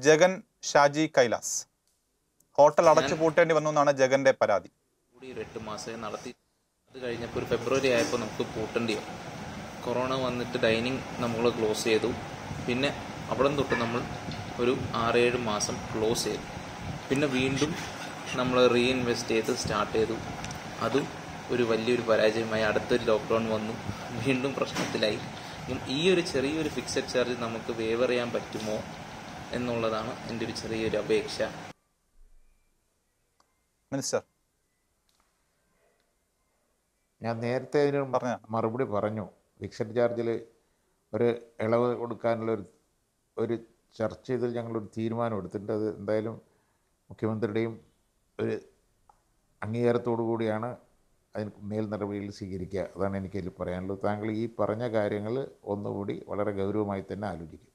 Jagan Shaji Kailas hotel അടച്ചു പൂട്ടേണ്ടി വന്നു എന്നാണ് ജഗന്റെ പരാതി കൂടി ഒരു എട്ട് മാസമേ നടത്തി അത് കഴിഞ്ഞപ്പോൾ ഒരു ഫെബ്രുവരി ആയപ്പോൾ നമുക്ക് പൂട്ടേണ്ടി വന്നു കൊറോണ വന്നിട്ട് ഡൈനിങ് നമ്മൾ ക്ലോസ് ചെയ്തു പിന്നെ അവിടെ തൊട്ട് നമ്മൾ ഒരു ആറേഴ് മാസം ക്ലോസ് ചെയ്തു പിന്നെ വീണ്ടും നമ്മൾ റീഇൻവെസ്റ്റ് ചെയ്ത് സ്റ്റാർട്ട് ചെയ്തു അതും ഒരു വലിയൊരു പരാജയമായി അടുത്തൊരു ലോക്ക്ഡൗൺ വന്നു വീണ്ടും പ്രശ്നത്തിലായി അപ്പം ഈ ഒരു ചെറിയൊരു ഫിക്സഡ് ചാർജ് നമുക്ക് വേവർ ചെയ്യാൻ പറ്റുമോ എന്നുള്ളതാണ് എൻ്റെ ഒരു ചെറിയൊരു അപേക്ഷ മിനിസ്റ്റർ ഞാൻ നേരത്തെ അതിന് പറഞ്ഞോ. മറുപടി പറഞ്ഞു ഫിക്സഡ് ചാർജിൽ ഒരു ഇളവ് കൊടുക്കാനുള്ള ഒരു ഒരു ചർച്ച ചെയ്തിൽ ഞങ്ങളൊരു തീരുമാനം എടുത്തിട്ടുണ്ട് അത് എന്തായാലും മുഖ്യമന്ത്രിയുടെയും ഒരു അംഗീകാരത്തോടു കൂടിയാണ് അതിന് മേൽ നടപടികൾ സ്വീകരിക്കുക അതാണ് എനിക്കതിൽ പറയാനുള്ളത് താങ്കൾ ഈ പറഞ്ഞ കാര്യങ്ങൾ ഒന്നുകൂടി വളരെ ഗൗരവമായി തന്നെ ആലോചിക്കും